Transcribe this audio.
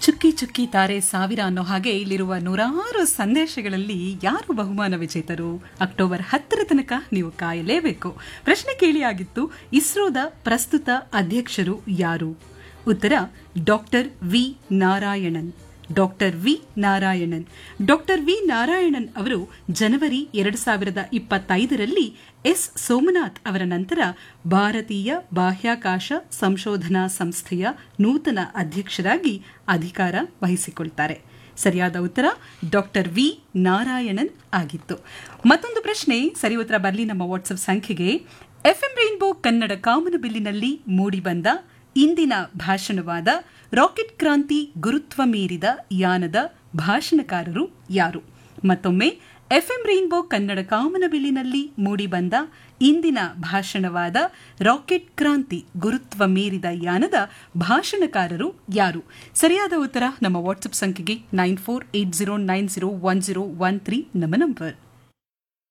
ಚುಕ್ಕಿ ಚುಕ್ಕಿ ತಾರೆ ಸಾವಿರ ಅನ್ನೋ ಹಾಗೆ ಇಲ್ಲಿರುವ ನೂರಾರು ಸಂದೇಶಗಳಲ್ಲಿ ಯಾರು ಬಹುಮಾನ ವಿಜೇತರು ಅಕ್ಟೋಬರ್ ಹತ್ತರ ತನಕ ನೀವು ಕಾಯಲೇಬೇಕು ಪ್ರಶ್ನೆ ಕೇಳಿ ಆಗಿತ್ತು ಇಸ್ರೋದ ಪ್ರಸ್ತುತ ಅಧ್ಯಕ್ಷರು ಯಾರು ಉತ್ತರ doctor V Narayanan doctor V Narayanan doctor V Narayanan ಅವರು ಜನವರಿ ಎರಡು ಸಾವಿರದ ಇಪ್ಪತ್ತೈದರಲ್ಲಿ ಎಸ್ ಸೋಮನಾಥ್ ಅವರ ನಂತರ ಭಾರತೀಯ ಬಾಹ್ಯಾಕಾಶ ಸಂಶೋಧನಾ ಸಂಸ್ಥೆಯ ನೂತನ ಅಧ್ಯಕ್ಷರಾಗಿ ಅಧಿಕಾರ ವಹಿಸಿಕೊಳ್ತಾರೆ ಸರಿಯಾದ ಉತ್ತರ ಡಾಕ್ಟರ್ ವಿ ನಾರಾಯಣನ್ ಆಗಿತ್ತು ಮತ್ತೊಂದು ಪ್ರಶ್ನೆ ಸರಿ ಉತ್ತರ ಬರಲಿ ನಮ್ಮ ವಾಟ್ಸಪ್ ಸಂಖ್ಯೆಗೆ ಎಫ್ಎಂ ರೈನ್ಬೋ ಕನ್ನಡ ಕಾಮನಬಿಲ್ಲಿನಲ್ಲಿ ಮೂಡಿಬಂದ ಇಂದಿನ ಭಾಷಣವಾದ ರಾಕೆಟ್ ಕ್ರಾಂತಿ ಗುರುತ್ವ ಮೀರಿದ ಯಾನದ ಭಾಷಣಕಾರರು ಯಾರು ಮತ್ತೊಮ್ಮೆ ಎಫ್ಎಂ ರೈನ್ಬೋ ಕನ್ನಡ ಕಾಮನಬಿಲ್ಲಿನಲ್ಲಿ ಮೂಡಿಬಂದ ಇಂದಿನ ಭಾಷಣವಾದ ರಾಕೆಟ್ ಕ್ರಾಂತಿ ಗುರುತ್ವ ಮೀರಿದ ಯಾನದ ಭಾಷಣಕಾರರು ಯಾರು ಸರಿಯಾದ ಉತ್ತರ ನಮ್ಮ ವಾಟ್ಸಪ್ ಸಂಖ್ಯೆಗೆ nine four eight zero nine zero one zero one three ನಮ್ಮ ನಂಬರ್